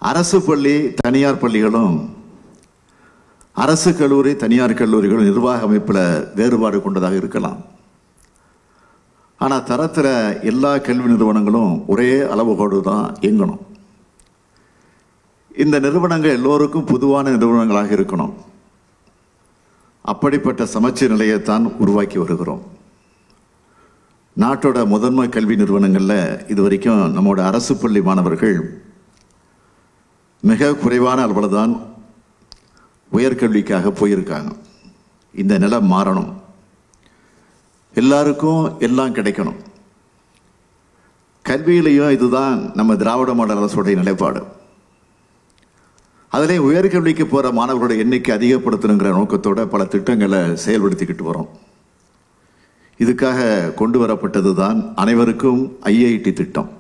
அரசு பள்ளி தனியார் பள்ளிகளும் அரசு கல்லூரி தனியார் கல்லூரிகளும் நிர்வாக அமைப்பில் வேறுபாடு கொண்டதாக இருக்கலாம் ஆனால் தரத்தில் எல்லா கல்வி நிறுவனங்களும் ஒரே அளவுகோடு தான் இயங்கணும் இந்த நிறுவனங்கள் எல்லோருக்கும் பொதுவான நிறுவனங்களாக இருக்கணும் அப்படிப்பட்ட சமச்சீர் நிலையைத்தான் உருவாக்கி வருகிறோம் நாட்டோட முதன்மை கல்வி நிறுவனங்களில் இது வரைக்கும் நம்மோட அரசு பள்ளி மாணவர்கள் மிக குறைவான அளவில் தான் உயர்கல்விக்காக போயிருக்காங்க இந்த நிலை மாறணும் எல்லாருக்கும் எல்லாம் கிடைக்கணும் கல்வியிலையும் இதுதான் நம்ம திராவிட மாடல் அரசுடைய நிலைப்பாடு அதிலே உயர்கல்விக்கு போகிற மாணவர்களோட எண்ணிக்கை அதிகப்படுத்தணுங்கிற நோக்கத்தோட பல திட்டங்களை செயல்படுத்திக்கிட்டு வரோம் இதுக்காக கொண்டு வரப்பட்டது தான் அனைவருக்கும் ஐஐடி திட்டம்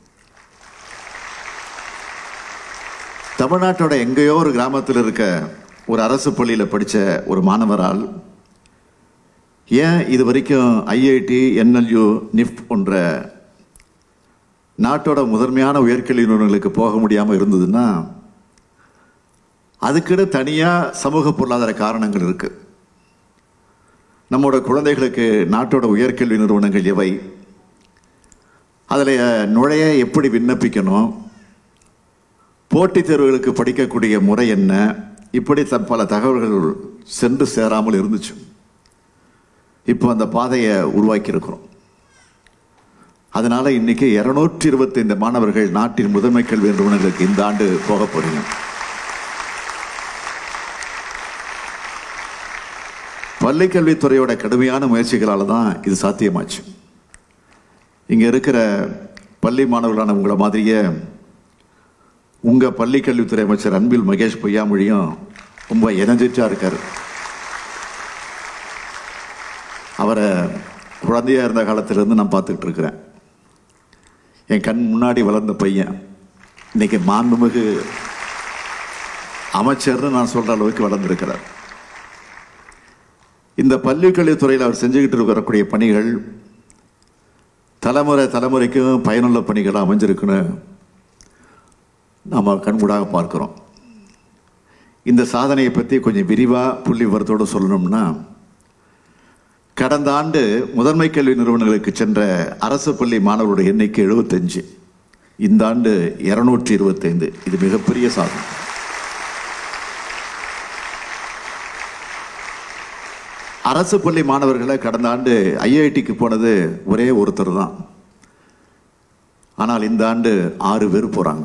தமிழ்நாட்டோட எங்கேயோ ஒரு கிராமத்தில் இருக்க ஒரு அரசு பள்ளியில் படித்த ஒரு மாணவரால் ஏன் இது வரைக்கும் ஐஐடி என்எல்யூ நிஃப்ட் போன்ற நாட்டோட முதன்மையான உயர்கல்வி நிறுவனங்களுக்கு போக முடியாமல் இருந்ததுன்னா அதுக்குன்னு தனியாக சமூக பொருளாதார காரணங்கள் இருக்கு நம்மோட குழந்தைகளுக்கு நாட்டோட உயர்கல்வி நிறுவனங்கள் எவை அதில் நுழைய எப்படி விண்ணப்பிக்கணும் போட்டித் தேர்வுகளுக்கு படிக்கக்கூடிய முறை என்ன இப்படி த- பல தகவல்கள் சென்று சேராமல் இருந்துச்சு இப்போ அந்த பாதையை உருவாக்கி இருக்கிறோம் அதனால இன்னைக்கு இருநூற்றி இருபத்தைந்து மாணவர்கள் நாட்டின் முதன்மை கல்வி நிறுவனங்களுக்கு இந்த ஆண்டு போக போறீங்க பள்ளிக்கல்வித்துறையோட கடுமையான முயற்சிகளால தான் இது சாத்தியமாச்சு இங்க இருக்கிற பள்ளி மாணவர்களான உங்களை மாதிரியே உங்க பள்ளிக்கல்வித்துறை அமைச்சர் அன்பில் மகேஷ் பொய்யாமொழியும் ரொம்ப எனர்ஜெட்டிக்கா இருக்காரு அவரை குழந்தையா இருந்த காலத்திலிருந்து நான் பார்த்துக்கிட்டு இருக்கிறேன் என் கண் முன்னாடி வளர்ந்த பையன் இன்னைக்கு மாண்புமிகு அமைச்சர்னு நான் சொல்ற அளவுக்கு வளர்ந்திருக்கிறார் இந்த பள்ளிக்கல்வித்துறையில் அவர் செஞ்சுக்கிட்டு வரக்கூடிய பணிகள் தலைமுறை தலைமுறைக்கும் பயனுள்ள பணிகளாக அமைஞ்சிருக்குன்னு நாம் கண்கூடாக பார்க்கிறோம் இந்த சாதனையை பற்றி கொஞ்சம் விரிவாக புள்ளி விவரத்தோடு சொல்லணும்னா கடந்த ஆண்டு முதன்மை கல்வி நிறுவனங்களுக்கு சென்ற அரசு பள்ளி மாணவர்களுடைய எண்ணிக்கை எழுபத்தஞ்சு இந்த ஆண்டு இருநூற்றி இருபத்தைந்து இது மிகப்பெரிய சாதனை அரசு பள்ளி மாணவர்களை கடந்த ஆண்டு ஐஐடிக்கு போனது ஒரே ஒருத்தர் தான் ஆனால் இந்த ஆண்டு ஆறு பேர் போறாங்க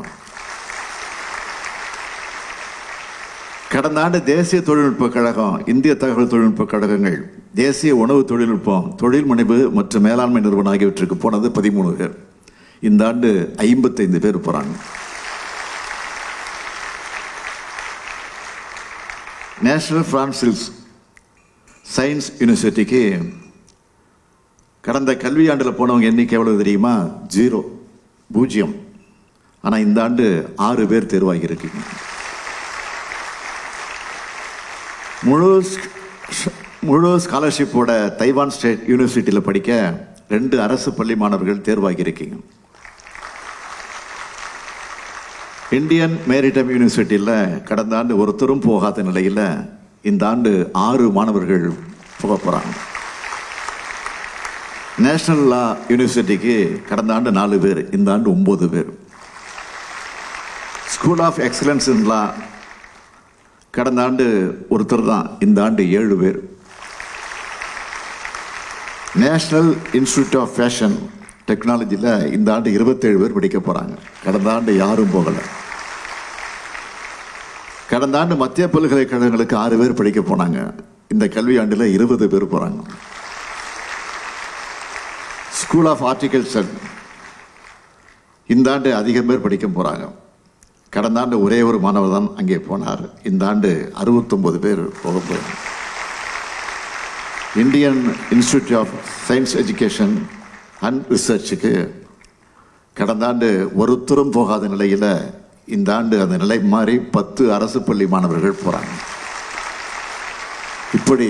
கடந்த ஆண்டு தேசிய தொழில்நுட்ப கழகம் இந்திய தகவல் தொழில்நுட்ப கழகங்கள் தேசிய உணவு தொழில்நுட்பம் தொழில் முனைவு மற்றும் மேலாண்மை நிறுவனம் ஆகியவற்றுக்கு போனது பதிமூணு பேர் இந்த ஆண்டு ஐம்பத்தைந்து பேர் போறாங்க நேஷனல் பிரான்சில்ஸ் சயின்ஸ் யூனிவர்சிட்டிக்கு கடந்த கல்வியாண்டில் போனவங்க எண்ணிக்கை எவ்வளவு தெரியுமா ஜீரோ பூஜ்ஜியம் ஆனால் இந்த ஆண்டு ஆறு பேர் தேர்வாகி இருக்கீங்க முழு ஸ்- முழு ஸ்காலர்ஷிப்போட தைவான் ஸ்டேட் யூனிவர்சிட்டியில் படிக்க ரெண்டு அரசு பள்ளி மாணவர்கள் தேர்வாகி இருக்கீங்க இந்தியன் மேரிடைம் யூனிவர்சிட்டியில் கடந்த ஆண்டு ஒருத்தரும் போகாத நிலையில் இந்த ஆண்டு ஆறு மாணவர்கள் போக போகிறாங்க நேஷனல் லா யூனிவர்சிட்டிக்கு கடந்த ஆண்டு நாலு பேர் இந்த ஆண்டு ஒன்பது பேர் school of excellence in law கடந்த ஆண்டு ஒருத்தர் தான் இந்த ஆண்டு ஏழு பேர் நேஷனல் இன்ஸ்டியூட் ஆஃப் ஃபேஷன் டெக்னாலஜியில் இந்த ஆண்டு இருபத்தேழு பேர் படிக்க போகிறாங்க கடந்த ஆண்டு யாரும் போகலை கடந்த ஆண்டு மத்திய பல்கலைக்கழகங்களுக்கு ஆறு பேர் படிக்க போனாங்க இந்த கல்வி ஆண்டில் இருபது பேர் போகிறாங்க ஸ்கூல் ஆஃப் ஆர்டிகல்ச்சர் இந்த ஆண்டு அதிகம் பேர் படிக்க போகிறாங்க கடந்த ஆண்டு ஒரே ஒரு மாணவர் தான் அங்கே போனார் இந்த ஆண்டு அறுபத்தொன்பது பேர் போக போகிறாங்க Indian Institute of Science Education and ரிசர்ச்சுக்கு கடந்த ஆண்டு ஒருத்தரும் போகாத நிலையில் இந்த ஆண்டு அந்த நிலை மாறி பத்து அரசு பள்ளி மாணவர்கள் போகிறாங்க இப்படி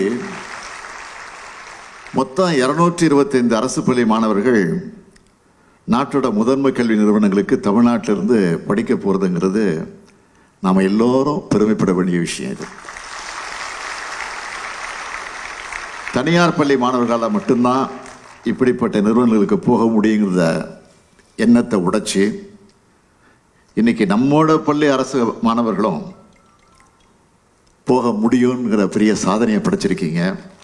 மொத்தம் இருநூற்றி இருபத்தைந்து அரசு பள்ளி மாணவர்கள் நாட்டோட முதன்மை கல்வி நிறுவனங்களுக்கு தமிழ்நாட்டிலிருந்து படிக்க போகிறதுங்கிறது நாம் எல்லோரும் பெருமைப்பட வேண்டிய விஷயம் இது தனியார் பள்ளி மாணவர்களால் மட்டும்தான் இப்படிப்பட்ட நிறுவனங்களுக்கு போக முடியுங்கிறத எண்ணத்தை உடைச்சி இன்னைக்கு நம்மோட பள்ளி அரசு மாணவர்களும் போக முடியுங்கிற பெரிய சாதனையை படைச்சிருக்கீங்க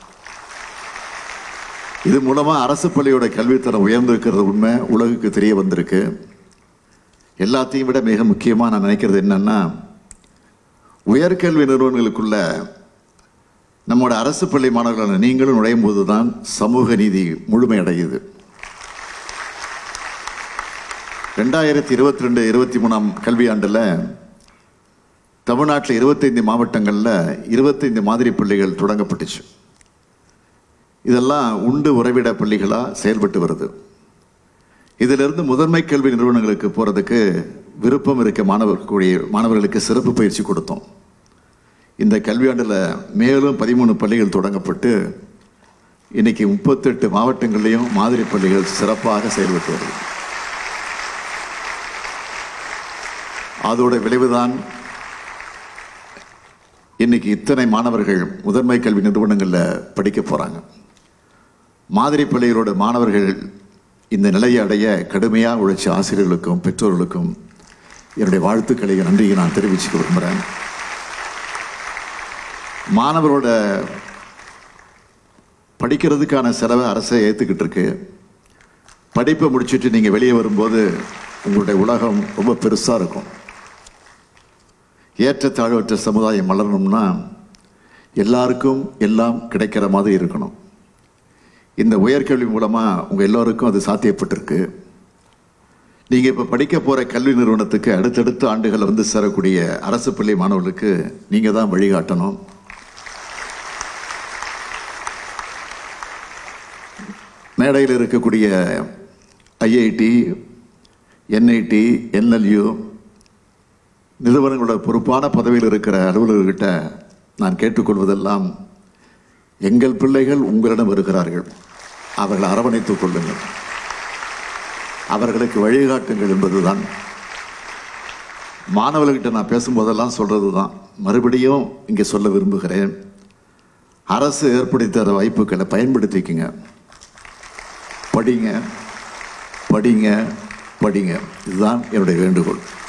இது மூலமா அரசு பள்ளியோட கல்வித்தரம் உயர்ந்திருக்கிறது உண்மை உலகுக்கு தெரிய வந்திருக்கு எல்லாத்தையும் விட மிக முக்கியமா நான் நினைக்கிறது என்னன்னா உயர்கல்வி நிறுவனங்களுக்குள்ள நம்மோட அரசு பள்ளி மாணவர்களான நீங்களும் நுழையும் போதுதான் சமூக நீதி முழுமையடையுது ரெண்டாயிரத்தி இருபத்தி ரெண்டு இருபத்தி மூணாம் கல்வியாண்டில் தமிழ்நாட்டில் இருபத்தைந்து மாவட்டங்களில் இருபத்தைந்து மாதிரி பள்ளிகள் தொடங்கப்பட்டுச்சு இதெல்லாம் உண்டு உறைவிட பள்ளிகளாக செயல்பட்டு வருது இதிலிருந்து முதன்மை கல்வி நிறுவனங்களுக்கு போகிறதுக்கு விருப்பம் இருக்க மாணவர்களுடைய மாணவர்களுக்கு சிறப்பு பயிற்சி கொடுத்தோம் இந்த கல்வியாண்டில் மேலும் பதிமூணு பள்ளிகள் தொடங்கப்பட்டு இன்னைக்கு முப்பத்தெட்டு மாவட்டங்கள்லையும் மாதிரி பள்ளிகள் சிறப்பாக செயல்பட்டு வருது அதோட விளைவுதான் இன்னைக்கு இத்தனை மாணவர்கள் முதன்மை கல்வி நிறுவனங்களில் படிக்க போறாங்க மாதிரி பள்ளிகளோட மாணவர்கள் இந்த நிலையை அடைய கடுமையாக உழைச்ச ஆசிரியர்களுக்கும் பெற்றோர்களுக்கும் என்னுடைய வாழ்த்துக்களை நன்றியை நான் தெரிவிச்சுக்க விரும்புகிறேன் மாணவரோட படிக்கிறதுக்கான செலவை அரசே ஏற்றுக்கிட்டு இருக்கு படிப்பை முடிச்சுட்டு நீங்கள் வெளியே வரும்போது உங்களுடைய உலகம் ரொம்ப பெருசாக இருக்கும் ஏற்றத்தாழ்வற்ற சமுதாயம் வளரணும்னா எல்லாருக்கும் எல்லாம் கிடைக்கிற மாதிரி இருக்கணும் இந்த உயர்கல்வி மூலமாக உங்கள் எல்லோருக்கும் அது சாத்தியப்பட்டிருக்கு நீங்கள் இப்போ படிக்க போகிற கல்வி நிறுவனத்துக்கு அடுத்தடுத்த ஆண்டுகள் வந்து சேரக்கூடிய அரசு பள்ளி மாணவர்களுக்கு நீங்கள் தான் வழிகாட்டணும் மேடையில் இருக்கக்கூடிய ஐஐடி என்ஐடி என்எல்யூ நிறுவனங்களோட பொறுப்பான பதவியில் இருக்கிற அலுவலர்கிட்ட நான் கேட்டுக்கொள்வதெல்லாம் எங்கள் பிள்ளைகள் உங்களிடம் வருகிறார்கள் அவர்களை அரவணைத்துக் கொள்ளுங்கள் அவர்களுக்கு வழிகாட்டுங்கள் என்பதுதான் மாணவர்கிட்ட நான் பேசும்போதெல்லாம் சொல்றது தான் மறுபடியும் இங்கே சொல்ல விரும்புகிறேன் அரசு ஏற்படுத்தி தர வாய்ப்புகளை பயன்படுத்திக்கங்க படிங்க படிங்க படிங்க இதுதான் என்னுடைய வேண்டுகோள்